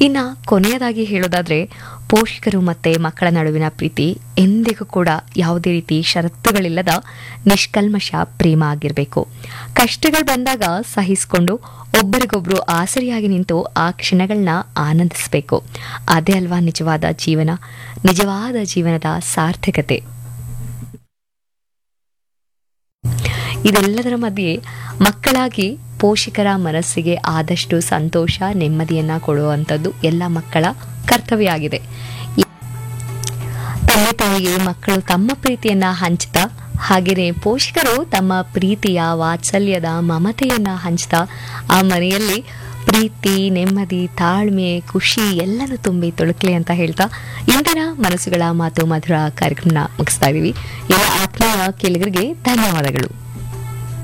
ಇನ್ನು ಕೊನೆಯದಾಗಿ ಹೇಳೋದಾದ್ರೆ ಪೋಷಕರು ಮತ್ತೆ ಮಕ್ಕಳ ನಡುವಿನ ಪ್ರೀತಿ ಎಂದಿಗೂ ಕೂಡ ಯಾವುದೇ ರೀತಿ ಷರತ್ತುಗಳಿಲ್ಲದ ನಿಷ್ಕಲ್ಮಶ ಪ್ರೇಮ ಆಗಿರಬೇಕು ಕಷ್ಟಗಳು ಬಂದಾಗ ಸಹಿಸಿಕೊಂಡು ಒಬ್ಬರಿಗೊಬ್ರು ಆಸರಿಯಾಗಿ ನಿಂತು ಆ ಕ್ಷಣಗಳನ್ನ ಆನಂದಿಸಬೇಕು ಅದೇ ಅಲ್ವಾ ನಿಜವಾದ ಜೀವನ ನಿಜವಾದ ಜೀವನದ ಸಾರ್ಥಕತೆ ಇದೆಲ್ಲದರ ಮಧ್ಯೆ ಮಕ್ಕಳಾಗಿ ಪೋಷಕರ ಮನಸ್ಸಿಗೆ ಆದಷ್ಟು ಸಂತೋಷ ನೆಮ್ಮದಿಯನ್ನ ಕೊಡುವಂಥದ್ದು ಎಲ್ಲ ಮಕ್ಕಳ ಕರ್ತವ್ಯ ಆಗಿದೆ ಈ- ತಂದೆ ತಾಯಿಗೆ ಮಕ್ಕಳು ತಮ್ಮ ಪ್ರೀತಿಯನ್ನ ಹಂಚ್ತಾ ಹಾಗೆಯೇ ಪೋಷಕರು ತಮ್ಮ ಪ್ರೀತಿಯ ವಾತ್ಸಲ್ಯದ ಮಮತೆಯನ್ನ ಹಂಚ್ತಾ ಆ ಮನೆಯಲ್ಲಿ ಪ್ರೀತಿ ನೆಮ್ಮದಿ ತಾಳ್ಮೆ ಖುಷಿ ಎಲ್ಲನೂ ತುಂಬಿ ತುಳುಕ್ಲಿ ಅಂತ ಹೇಳ್ತಾ ಇಂದಿನ ಮನಸ್ಸುಗಳ ಮಾತು ಮಧುರ ಕಾರ್ಯಕ್ರಮನ ಮುಗಿಸ್ತಾ ಇದೀವಿ ಎಲ್ಲ ಆತ್ಮೀಯ ಕೇಳಿಗರಿಗೆ ಧನ್ಯವಾದಗಳು